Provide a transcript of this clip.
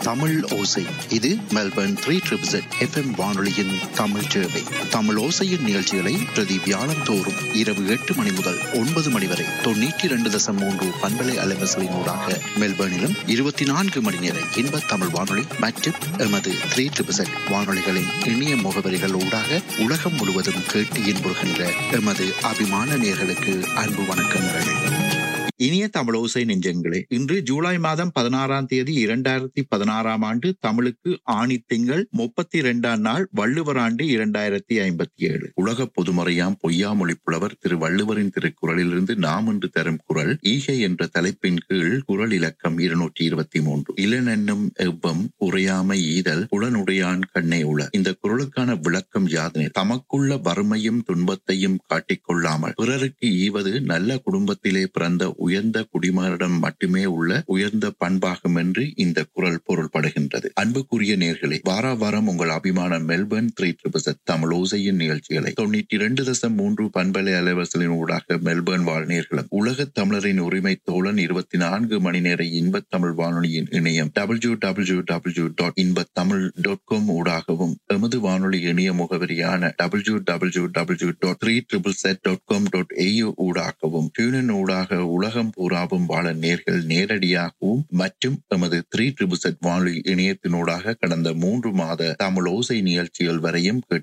தமிழ் ஓசை இது Melbourne three triple FM வானொலியின் தமிழ் சேவை தமிழ் ஓசையின் நிகழ்ச்சிகளை பிரதி வியாழம் தோறும் இரவு எட்டு மணி முதல் ஒன்பது மணி வரை தொண்ணூற்றி இரண்டு தசம் மூன்று பண்பலை அலைவசலின் ஊடாக மெல்பர்னிலும் இருபத்தி நான்கு மணி நேர இன்ப தமிழ் வானொலி மற்றும் எமது த்ரீ ட்ரிபிள் வானொலிகளின் இணைய முகவரிகள் ஊடாக உலகம் முழுவதும் கேட்டு இன்புறுகின்ற எமது அபிமான நேர்களுக்கு அன்பு வணக்கங்கள் இனிய தமிழோசை நெஞ்சங்களே இன்று ஜூலை மாதம் பதினாறாம் தேதி இரண்டாயிரத்தி பதினாறாம் ஆண்டு தமிழுக்கு ஆணி திங்கள் முப்பத்தி இரண்டாம் நாள் வள்ளுவர் ஆண்டு இரண்டாயிரத்தி ஐம்பத்தி ஏழு உலக பொதுமறையாம் பொய்யாமொழி புலவர் திரு வள்ளுவரின் திருக்குறளிலிருந்து நாம் இன்று தரும் குரல் ஈகை என்ற தலைப்பின் கீழ் குரல் இலக்கம் இருநூற்றி இருபத்தி மூன்று இளனென்னும் எவ்வம் உரையாமை ஈதல் புலனுடையான் கண்ணே உள இந்த குரலுக்கான விளக்கம் யாதனை தமக்குள்ள வறுமையும் துன்பத்தையும் காட்டிக்கொள்ளாமல் பிறருக்கு ஈவது நல்ல குடும்பத்திலே பிறந்த உயர்ந்த குடிமகனிடம் மட்டுமே உள்ள உயர்ந்த பண்பாகும் என்று இந்த குரல் பொருள்படுகின்றது அன்புக்குரிய நேர்களே வார வாரம் உங்கள் அபிமான மெல்பர்ன் த்ரீ ட்ரிபிள் தமிழ் ஓசையின் நிகழ்ச்சிகளை தொண்ணூற்றி இரண்டு தசம் மூன்று பண்பலை அலைவசலின் ஊடாக மெல்பர்ன் வாழ் நேர்களும் உலக தமிழரின் உரிமை தோழன் இருபத்தி நான்கு மணி நேர இன்பத் தமிழ் வானொலியின் இணையம் டபிள்யூ டபிள்யூ டபிள்யூ டாட் இன்பத் தமிழ் டாட் காம் ஊடாகவும் எமது வானொலி இணைய முகவரியான W W W dot three triple Z dot com dot AU ஊடாகவும் டியூனின் ஊடாக உலகம் பூராவும் வாழ நேர்கள் நேரடியாகவும் மற்றும் எமது த்ரீ ட்ரிபிள் செட் வானொலி இணையத்தினூடாக கடந்த மூன்று மாத தமிழ் ஓசை நிகழ்ச்சிகள் வரையும் கேட்டு